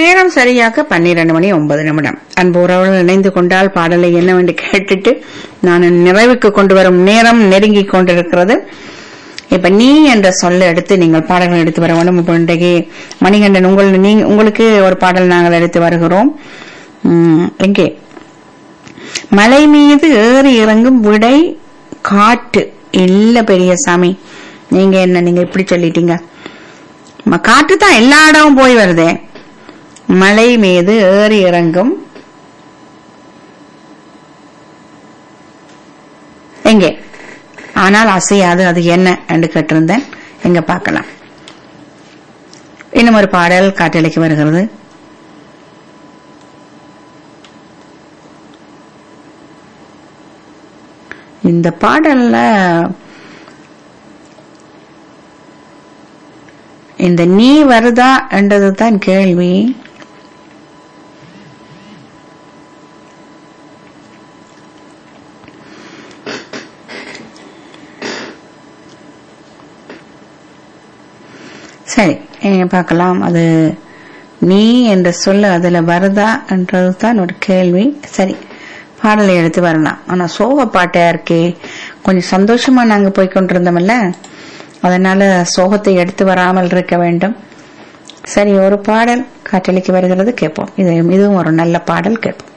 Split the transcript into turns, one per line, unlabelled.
நேரம் சரியாக பன்னிரண்டு மணி ஒன்பது நிமிடம் அன்பு உறவுகள் இணைந்து கொண்டால் பாடலை என்னவென்று கேட்டுட்டு நான் நிறைவுக்கு கொண்டு வரும் நேரம் நெருங்கி கொண்டிருக்கிறது இப்ப நீ என்ற சொல்ல எடுத்து நீங்கள் பாடல்கள் எடுத்து வர வேண்டும் இப்போ இன்றைக்கு மணிகண்டன் உங்கள் நீங்க உங்களுக்கு ஒரு பாடல் நாங்கள் எடுத்து வருகிறோம் உம், எங்கே மலை மீது ஏறி இறங்கும் விடை காட்டு இல்ல பெரியசாமி நீங்க என்ன நீங்க இப்படி சொல்லிட்டீங்க ம- காற்று தான் எல்லா இடமும் போய் வருதே மலை மீது ஏறி இறங்கும் எங்கே ஆனால் அசையாது அது என்ன என்று கேட்டிருந்தேன் எங்க பார்க்கலாம் இன்னும் ஒரு பாடல் காட்டலைக்கு வருகிறது இந்த பாடல்ல இந்த நீ வருதா என்றது தான் கேள்வி சரி இங்க பார்க்கலாம் அது நீ என்ற சொல்ல அதுல வருதா என்றது தான் ஒரு கேள்வி சரி பாடலை எடுத்து வரலாம் ஆனா சோக பாட்டா இருக்கே கொஞ்சம் சந்தோஷமா நாங்க போய் கொண்டிருந்தோம்ல அதனால சோகத்தை எடுத்து வராமல் இருக்க வேண்டும் சரி ஒரு பாடல் காற்றலிக்கு வருகிறது கேட்போம் இது இதுவும் ஒரு நல்ல பாடல் கேட்போம்